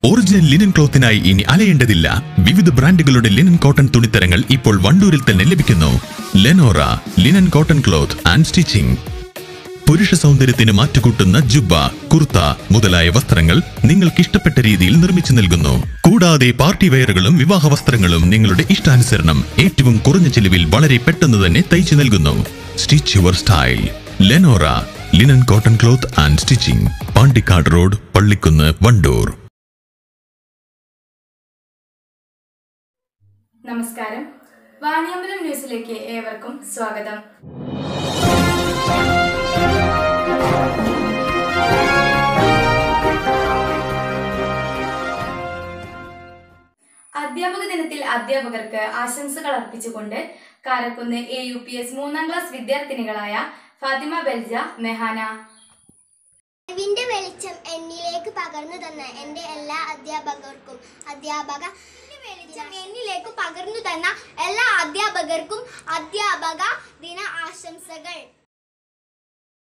original linen ക്ലോത്തിനായി ഇനി അലയേണ്ടതില്ല വിവിധ ബ്രാൻഡുകളുടെ ലിനൻ കോട്ടൺ തുണിത്തരങ്ങൾ ഇപ്പോൾ വണ്ടൂരിൽ തന്നെ ലഭിക്കുന്നു Lenora linen cotton cloth and stitching പുരുഷ സൗന്ദര്യത്തിന് മാറ്റുകൂട്ടുന്ന ജുബ്ബ കുർത്ത മുതലായ വസ്ത്രങ്ങൾ നിങ്ങൾക്ക് ഇഷ്ടപ്പെട്ട രീതിയിൽ നിർമ്മിച്ചു നൽകുന്നു കൂടാതെ പാർട്ടി വെയറുകളും വിവാഹ വസ്ത്രങ്ങളും നിങ്ങളുടെ ഇഷ്ടാനുസരണം ഏറ്റവും കുറഞ്ഞ ചിലവിൽ വളരെ പെട്ടെന്ന് തന്നെ തയ്ച്ചു നൽകുന്നു stitch your style Lenora linen cotton cloth and stitching Pandikkad road Pallikkunnu Wandoor നമസ്കാരം വാണിയമ്പലം ന്യൂസിലേക്ക് ഏവർക്കും സ്വാഗതം അധ്യാപക ദിനത്തിൽ അധ്യാപകർക്ക് ആശംസകൾ അർപ്പിച്ചുകൊണ്ട് Karakkunnu A U P S മൂന്നാം ക്ലാസ് വിദ്യാർത്ഥിനികളായ ഫാത്തിമ ബെൽജ മെഹാന അറിവിന്റെ വെളിച്ചം എന്നിലേക്ക് പകർന്നു തന്ന എൻ്റെ എല്ലാ അധ്യാപകർക്കും അധ്യാപക വെളിച്ചം എന്നിലേക്ക് പകർന്നു തന്ന എല്ലാ അധ്യാപകർക്കും അധ്യാപക ദിന ആശംസകൾ